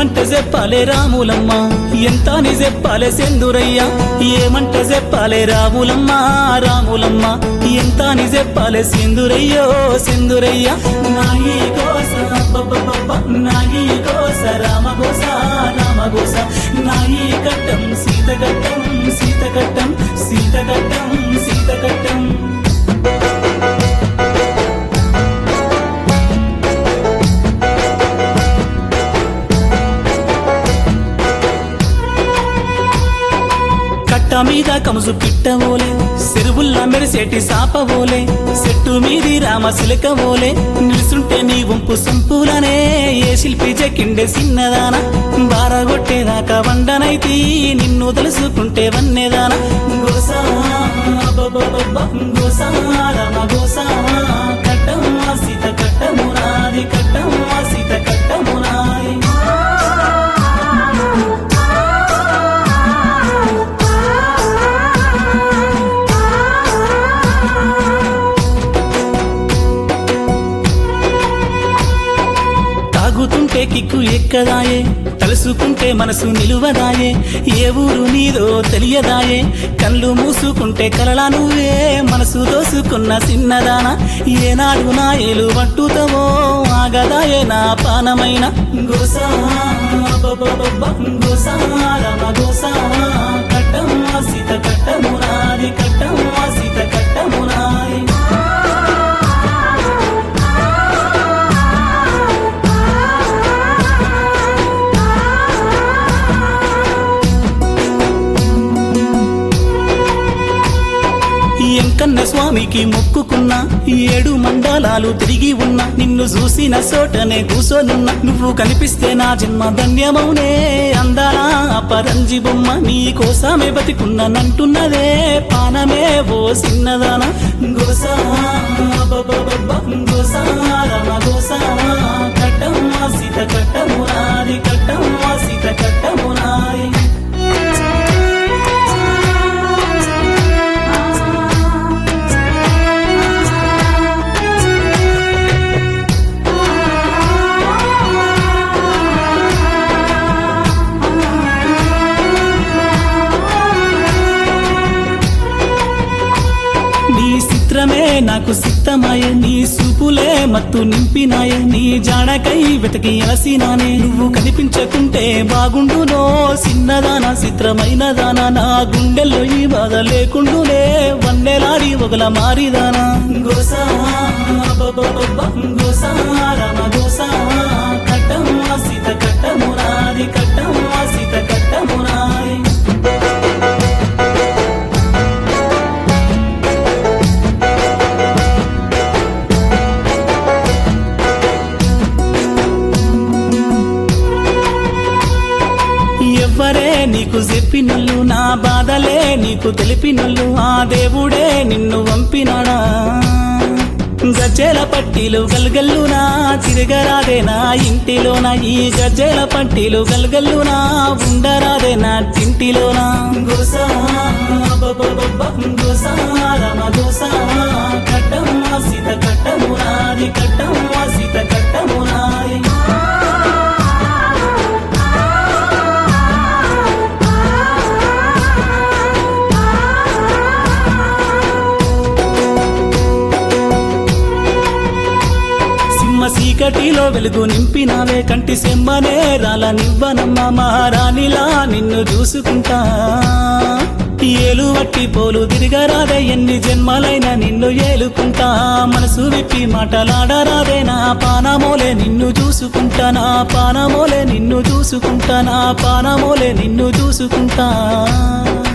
ఏమంటే చెప్పాలే రాములమ్మ ఎంత అని చెప్పాలే సెందురయ్య ఏమంటే చెప్పాలే రాములమ్మ రాములమ్మ ఎంత అని చెప్పాలే సెందురయ్యో సెందురయ్య నాయి కోస అబ్బబ్బబ్బబ్బ, నాయి కోస రామగోస రామగోస నాయి కట్టం సీతగట్టం సీతగట్టం సీతగట్టం సీతగట్టం కట్ట మీద కముసు పిట్టవోలే చెరువుల్లా మెరిసేటి సాపవోలే చెట్టు మీది రామ సిలకవోలే నిలుసుంటే నీ వంపు సంపులనే ఏ శిల్పి చెక్కిండే చిన్నదాన బారగొట్టేదాకా వండనైతి నిన్ను తెలుసుకుంటే వన్నేదాన గోసా అబ్బబ్బబ్బబ్బ, గోసా రామ గోసా కట్టం సీత కట్టమునాది కట్టం సీత కట్టమునాది తాగుతుంటే కిక్కు ఎక్కదాయే తలుసుకుంటే మనసు నిలువదాయే ఏ ఊరు నీదో తెలియదాయే కళ్ళు మూసుకుంటే కలలా నువ్వే మనసు దోసుకున్న చిన్నదాన ఏనాడు నా ఏలు పట్టుతావో ఆగదాయే నా పానమైన గోసా అబ్బబ్బబ్బబ్బ, గోసా రమ గోసా కట్టం సీత కట్టమునాది కట్టం సీత కట్టమునాది ఎంకన్న స్వామికి మొక్కుకున్నా ఏడు మండలాలు తిరిగి ఉన్నా నిన్ను చూసిన చోటనే కూసోనున్నా నువ్వు కనిపిస్తే నా జన్మ ధన్యమౌనే అందాలా పరంజి బొమ్మ నీ కోసమే బతికున్నానంటున్నదే పానమే ఓ చిన్నదాన గోసా అబ్బబ్బబ్బబ్బ, గోసా రమ గోసా కట్టం సీత కట్టమునాది కట్టం సీత కట్టమునాది నీ చిత్రమే నాకు సిద్ధమాయ నీ సూపులే మత్తు నింపినాయ నీ జాడకై వెతకి అలసినానే నువ్వు కనిపించకుంటే బాగుండునో చిన్నదానా చిత్రమైనదానా నా గుండెల్లో ఈ బాధ లేకుండునే వన్నెలాడి ఒకల మారిదానా గోసా అబ్బబ్బబ్బబ్బ, గోసా రామ గోసా కట్టం సీత కట్టమునాది కట్టం సీత కట్టమునాది ఎవ్వరే నీకు చెప్పినల్లు నా బాధలే నీకు తెలిపినల్లు ఆ దేవుడే నిన్ను పంపినాడా గజ్జెల పట్టీలు గల్గల్లునా తిరగరాదే నా ఇంటిలోన ఈ గజ్జెల పట్టీలు గల్గల్లునా ఉండరాదే నా ఇంటిలోన గోసా అబ్బబ్బబ్బబ్బ, గోసా రమ గోసా కట్టం సీత కట్టమునాది కట్టం సీత కట్టమునాది సింహ చీకటిలో వెలుగు నింపినావే కంటి సెమ్మనే రాల నివ్వనమ్మ మహారాణిలా నిన్ను చూసుకుంటా ఏలు వట్టి పోలు తిరగరాదే ఎన్ని జన్మలైనా నిన్ను ఏలుకుంటా మనసు విప్పి మాటలాడరాదే నా పానమోలే నిన్ను చూసుకుంటా నా పానమోలే నిన్ను చూసుకుంటా నా పానమోలే నిన్ను చూసుకుంటా